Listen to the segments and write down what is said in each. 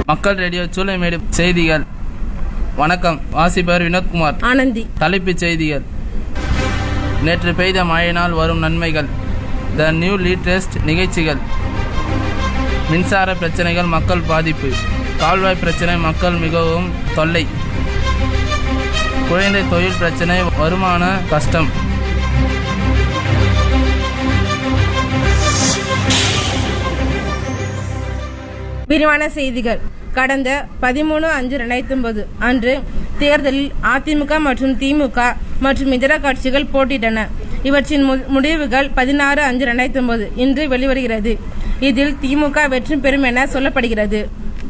மக்கள் ரேடியோ சூளைமேடு செய்திகள் வணக்கம் வாசிப்பவர் வினோத்குமார் ஆனந்தி தலைப்புச் செய்திகள் நேற்று பெய்த மழையினால் வரும் நன்மைகள் த நியூ லேட்டஸ்ட் நிகழ்ச்சிகள் மின்சார பிரச்சனைகள் மக்கள் பாதிப்பு கால்வாய் பிரச்சனை மக்கள் மிகவும் தொல்லை குழந்தை தொழில் பிரச்சனை வருமான கஷ்டம் விரிவான செய்திகள் கடந்த பதிமூணு அஞ்சு ரெண்டாயிரத்தி ஒன்பது அன்று தேர்தலில் அதிமுக மற்றும் திமுக மற்றும் இதர கட்சிகள் போட்டியிட்டன இவற்றின் மு- முடிவுகள் பதினாறு அஞ்சு ரெண்டாயிரத்தி ஒன்பது இன்று வெளிவருகிறது இதில் திமுக வெற்றி பெறும் என சொல்லப்படுகிறது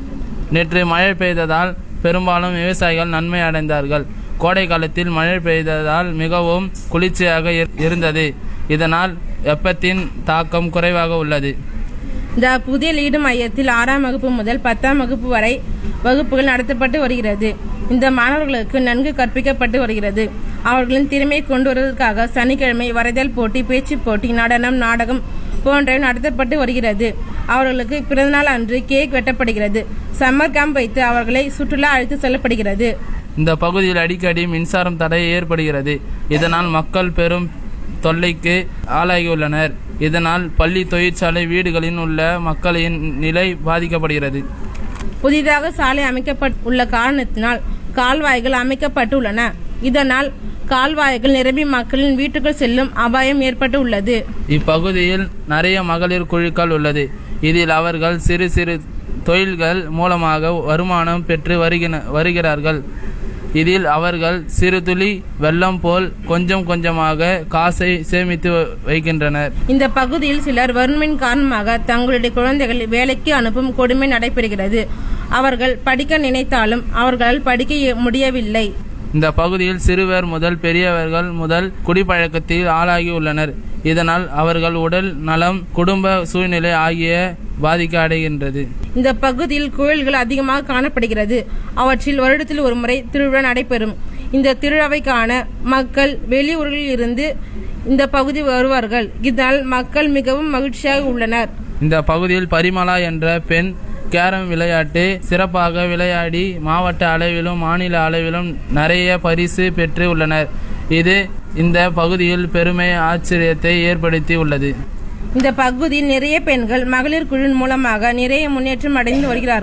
நேற்று மழை பெய்ததால் பெரும்பாலும் விவசாயிகள் நன்மை அடைந்தார்கள் கோடை காலத்தில் மழை பெய்ததால் மிகவும் குளிர்ச்சியாக இரு- இருந்தது இதனால் வெப்பத்தின் தாக்கம் குறைவாக உள்ளது இந்த புதிய லீடு மையத்தில் ஆறாம் வகுப்பு முதல் பத்தாம் வகுப்பு வரை வகுப்புகள் நடத்தப்பட்டு வருகிறது இந்த மாணவர்களுக்கு நன்கு கற்பிக்கப்பட்டு வருகிறது அவர்களின் திறமையை கொண்டு வருவதற்காக சனிக்கிழமை வரைதல் போட்டி பேச்சு போட்டி நடனம் நாடகம் போன்றவை நடத்தப்பட்டு வருகிறது அவர்களுக்கு பிறந்தநாள் அன்று கேக் வெட்டப்படுகிறது சம்மர் கேம்ப் வைத்து அவர்களை சுற்றுலா அழைத்து செல்லப்படுகிறது இந்த பகுதியில் அடிக்கடி மின்சாரம் தடை ஏற்படுகிறது இதனால் மக்கள் பெரும் தொல்லைக்கு ஆளாகியுள்ளனர் இதனால் பள்ளி தொழிற்சாலை வீடுகளில் உள்ள மக்களின் நிலை பாதிக்கப்படுகிறது புதிதாக சாலை அமைக்கப்பட்டுள்ள காரணத்தினால் கால்வாய்கள் அமைக்கப்பட்டுள்ளன இதனால் கால்வாய்கள் நிரம்பி மக்களின் வீட்டுக்குள் செல்லும் அபாயம் ஏற்பட்டு உள்ளது இப்பகுதியில் நிறைய மகளிர் குழுக்கள் உள்ளது இதில் அவர்கள் சிறு சிறு தொழில்கள் மூலமாக வருமானம் பெற்று வருகின வருகிறார்கள் இதில் அவர்கள் சிறு துளி வெள்ளம் போல் கொஞ்சம் கொஞ்சமாக காசை சேமித்து வ- வைக்கின்றனர் இந்த பகுதியில் சிலர் வறுமையின் காரணமாக தங்களுடைய குழந்தைகளை வேலைக்கு அனுப்பும் கொடுமை நடைபெறுகிறது அவர்கள் படிக்க நினைத்தாலும் அவர்களால் படிக்க இய- முடியவில்லை இந்த பகுதியில் சிறுவர் முதல் பெரியவர்கள் முதல் குடிப்பழக்கத்தில் ஆளாகி உள்ளனர் இதனால் அவர்கள் உடல் நலம் குடும்ப சூழ்நிலை ஆகிய பாதிக்க அடைகின்றது இந்த பகுதியில் கோயில்கள் அதிகமாக காணப்படுகிறது அவற்றில் வருடத்தில் ஒரு முறை திருவிழா நடைபெறும் இந்த திருவிழாவை காண மக்கள் வெளியூர்களில் இருந்து இந்த பகுதி வருவார்கள் இதனால் மக்கள் மிகவும் மகிழ்ச்சியாக உள்ளனர் இந்த பகுதியில் பரிமளா என்ற பெண் கேரம் விளையாட்டு சிறப்பாக விளையாடி மாவட்ட அளவிலும் மாநில அளவிலும் நிறைய பரிசு பெற்று உள்ளனர் இது இந்த பகுதியில் பெருமை ஆச்சரியத்தை ஏற்படுத்தி உள்ளது இந்த பகுதியில் நிறைய பெண்கள் மகளிர் குழுவின் மூலமாக நிறைய முன்னேற்றம் அடைந்து வருகிறார்கள்